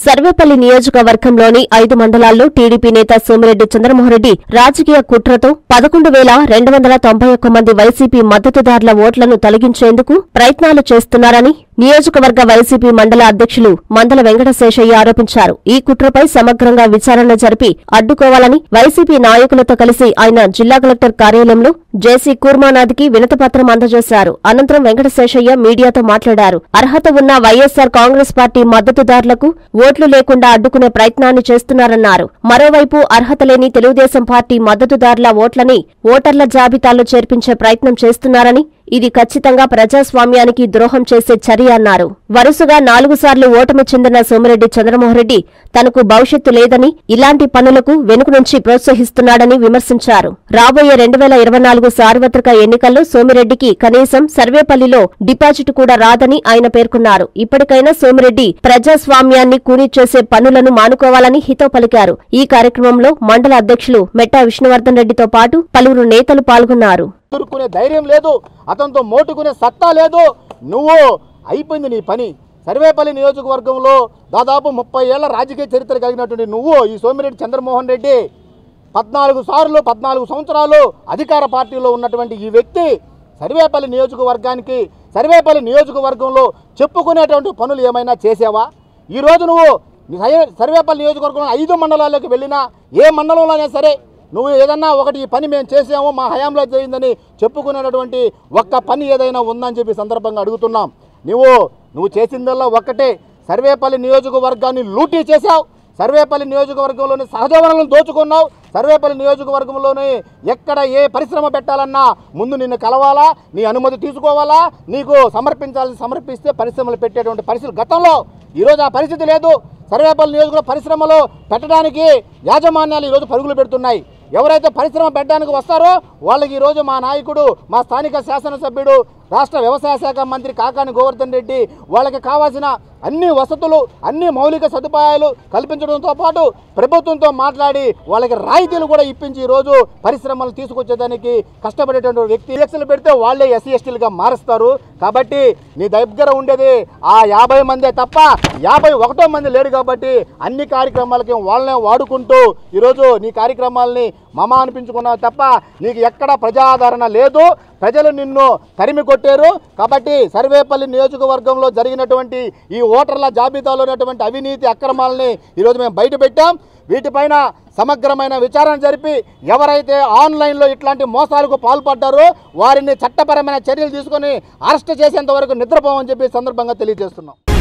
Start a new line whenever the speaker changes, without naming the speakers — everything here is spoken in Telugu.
సర్వేపల్లి నియోజకవర్గంలోని ఐదు మండలాల్లో టీడీపీ నేత సోమిరెడ్డి చంద్రమోహన్రెడ్డి రాజకీయ కుట్రతో పదకొండు వేల రెండు వందల తొంభై ఒక్క మంది వైసీపీ మద్దతుదారుల ఓట్లను తొలగించేందుకు ప్రయత్నాలు చేస్తున్నారని నియోజకవర్గ వైసీపీ మండల అధ్యక్షులు మందల వెంకటశేషయ్య ఆరోపించారు ఈ కుట్రపై సమగ్రంగా విచారణ జరిపి అడ్డుకోవాలని వైసీపీ నాయకులతో కలిసి ఆయన జిల్లా కలెక్టర్ కార్యాలయంలో జేసీ కూర్మానాథ్కి వినతిపత్రం అందజేశారు అనంతరం వెంకటశేషయ్య మీడియాతో మాట్లాడారు అర్హత ఉన్న వైఎస్సార్ కాంగ్రెస్ పార్టీ మద్దతుదారులకు ఓట్లు లేకుండా అడ్డుకునే ప్రయత్నాన్ని చేస్తున్నారన్నారు మరోవైపు అర్హత లేని తెలుగుదేశం పార్టీ మద్దతుదారుల ఓట్లని ఓటర్ల జాబితాలో చేర్పించే ప్రయత్నం చేస్తున్నారని ఇది ఖచ్చితంగా ప్రజాస్వామ్యానికి ద్రోహం చేసే చర్య అన్నారు వరుసగా నాలుగు సార్లు ఓటమి చెందిన సోమిరెడ్డి చంద్రమోహన్రెడ్డి తనకు భవిష్యత్తు లేదని ఇలాంటి పనులకు వెనుక నుంచి ప్రోత్సహిస్తున్నాడని విమర్శించారు రాబోయే రెండు వేల ఇరవై నాలుగు సార్వత్రిక ఎన్నికల్లో సోమిరెడ్డికి కనీసం సర్వేపల్లిలో డిపాజిట్ కూడా రాదని ఆయన పేర్కొన్నారు ఇప్పటికైనా సోమిరెడ్డి ప్రజాస్వామ్యాన్ని కూనీ చేసే పనులను మానుకోవాలని హితో పలికారు ఈ కార్యక్రమంలో మండల అధ్యక్షులు మెట్టా విష్ణువర్ధన్ రెడ్డితో పాటు పలువురు నేతలు పాల్గొన్నారు
ఎదుర్కొనే ధైర్యం లేదు అతనితో మోటుకునే సత్తా లేదు నువ్వు అయిపోయింది నీ పని సర్వేపల్లి నియోజకవర్గంలో దాదాపు ముప్పై ఏళ్ల రాజకీయ చరిత్ర కలిగినటువంటి నువ్వు ఈ సోమిరెడ్డి చంద్రమోహన్ రెడ్డి పద్నాలుగు సార్లు పద్నాలుగు సంవత్సరాలు అధికార పార్టీలో ఉన్నటువంటి ఈ వ్యక్తి సర్వేపల్లి నియోజకవర్గానికి సర్వేపల్లి నియోజకవర్గంలో చెప్పుకునేటువంటి పనులు ఏమైనా చేసావా ఈరోజు నువ్వు నీ సర్వే- సర్వేపల్లి నియోజకవర్గంలో ఐదు మండలాల్లోకి వెళ్ళినా ఏ మండలంలోనే సరే నువ్వు ఏదన్నా ఒకటి ఈ పని మేము చేసాము మా హయాంలో జరిగిందని చెప్పుకునేటటువంటి ఒక్క పని ఏదైనా ఉందని చెప్పి సందర్భంగా అడుగుతున్నాం నువ్వు నువ్వు చేసిందల్లా ఒక్కటే సర్వేపల్లి నియోజకవర్గాన్ని లూటీ చేశావు సర్వేపల్లి నియోజకవర్గంలోని సహజ వనరులను దోచుకున్నావు సర్వేపల్లి నియోజకవర్గంలోని ఎక్కడ ఏ పరిశ్రమ పెట్టాలన్నా ముందు నిన్ను కలవాలా నీ అనుమతి తీసుకోవాలా నీకు సమర్పించాల్సి సమర్పిస్తే పరిశ్రమలు పెట్టేటువంటి పరిస్థితులు గతంలో ఈరోజు ఆ పరిస్థితి లేదు సర్వేపల్లి నియోజకవర్గ పరిశ్రమలు పెట్టడానికి యాజమాన్యాలు ఈరోజు పరుగులు పెడుతున్నాయి ఎవరైతే పరిశ్రమ పెట్టడానికి వస్తారో వాళ్ళకి ఈరోజు మా నాయకుడు మా స్థానిక శాసనసభ్యుడు రాష్ట్ర వ్యవసాయ శాఖ మంత్రి కాకాని గోవర్ధన్ రెడ్డి వాళ్ళకి కావాల్సిన అన్ని వసతులు అన్ని మౌలిక సదుపాయాలు కల్పించడంతో పాటు ప్రభుత్వంతో మాట్లాడి వాళ్ళకి రాయితీలు కూడా ఇప్పించి ఈరోజు పరిశ్రమలు తీసుకొచ్చేదానికి కష్టపడేటువంటి వ్యక్తి ఎలక్షన్లు పెడితే వాళ్ళే ఎస్సీ ఎస్టీలుగా మారుస్తారు కాబట్టి నీ దగ్గర ఉండేది ఆ యాభై మందే తప్ప యాభై ఒకటో మంది లేరు కాబట్టి అన్ని కార్యక్రమాలకి వాళ్ళనే వాడుకుంటూ ఈరోజు నీ కార్యక్రమాలని మమ అనిపించుకున్నావు తప్ప నీకు ఎక్కడ ప్రజాదరణ లేదు ప్రజలు నిన్ను తరిమి కొట్టారు కాబట్టి సర్వేపల్లి నియోజకవర్గంలో జరిగినటువంటి ఈ ఓటర్ల జాబితాలో ఉన్నటువంటి అవినీతి అక్రమాలని ఈరోజు మేము బయట పెట్టాం వీటిపైన సమగ్రమైన విచారణ జరిపి ఎవరైతే ఆన్లైన్లో ఇట్లాంటి మోసాలకు పాల్పడ్డారో వారిని చట్టపరమైన చర్యలు తీసుకొని అరెస్ట్ చేసేంత వరకు నిద్రపోమని చెప్పి ఈ సందర్భంగా తెలియజేస్తున్నాం